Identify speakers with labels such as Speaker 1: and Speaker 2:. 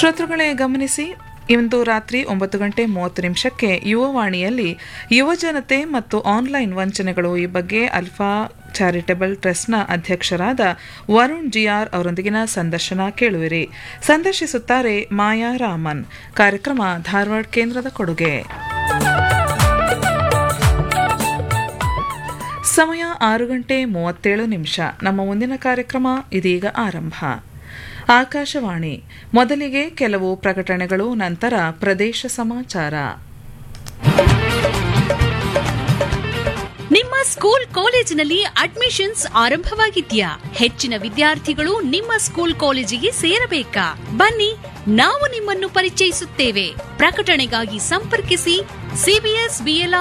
Speaker 1: ಶ್ರೋತೃಗಳೇ ಗಮನಿಸಿ ಇಂದು ರಾತ್ರಿ ಒಂಬತ್ತು ಗಂಟೆ ಮೂವತ್ತು ನಿಮಿಷಕ್ಕೆ ಯುವವಾಣಿಯಲ್ಲಿ ಯುವಜನತೆ ಮತ್ತು ಆನ್ಲೈನ್ ವಂಚನೆಗಳು ಈ ಬಗ್ಗೆ ಅಲ್ಫಾ ಚಾರಿಟಬಲ್ ಟ್ರಸ್ಟ್ನ ಅಧ್ಯಕ್ಷರಾದ ವರುಣ್ ಜಿಆರ್ ಅವರೊಂದಿಗಿನ ಸಂದರ್ಶನ ಕೇಳುವಿರಿ ಸಂದರ್ಶಿಸುತ್ತಾರೆ ಮಾಯಾ ರಾಮನ್ ಕಾರ್ಯಕ್ರಮ ಧಾರವಾಡ ಕೇಂದ್ರದ ಕೊಡುಗೆ ಸಮಯ ಆರು ಗಂಟೆ ಮೂವತ್ತೇಳು ನಿಮಿಷ ನಮ್ಮ ಮುಂದಿನ ಕಾರ್ಯಕ್ರಮ ಇದೀಗ ಆರಂಭ ಆಕಾಶವಾಣಿ ಮೊದಲಿಗೆ ಕೆಲವು ಪ್ರಕಟಣೆಗಳು ನಂತರ ಪ್ರದೇಶ ಸಮಾಚಾರ
Speaker 2: ನಿಮ್ಮ ಸ್ಕೂಲ್ ಕಾಲೇಜಿನಲ್ಲಿ ಅಡ್ಮಿಷನ್ಸ್ ಆರಂಭವಾಗಿದ್ಯಾ ಹೆಚ್ಚಿನ ವಿದ್ಯಾರ್ಥಿಗಳು ನಿಮ್ಮ ಸ್ಕೂಲ್ ಕಾಲೇಜಿಗೆ ಸೇರಬೇಕಾ ಬನ್ನಿ ನಾವು ನಿಮ್ಮನ್ನು ಪರಿಚಯಿಸುತ್ತೇವೆ ಪ್ರಕಟಣೆಗಾಗಿ ಸಂಪರ್ಕಿಸಿ ಸಿಬಿಎಸ್ ಬಿಎಲ್ಆರ್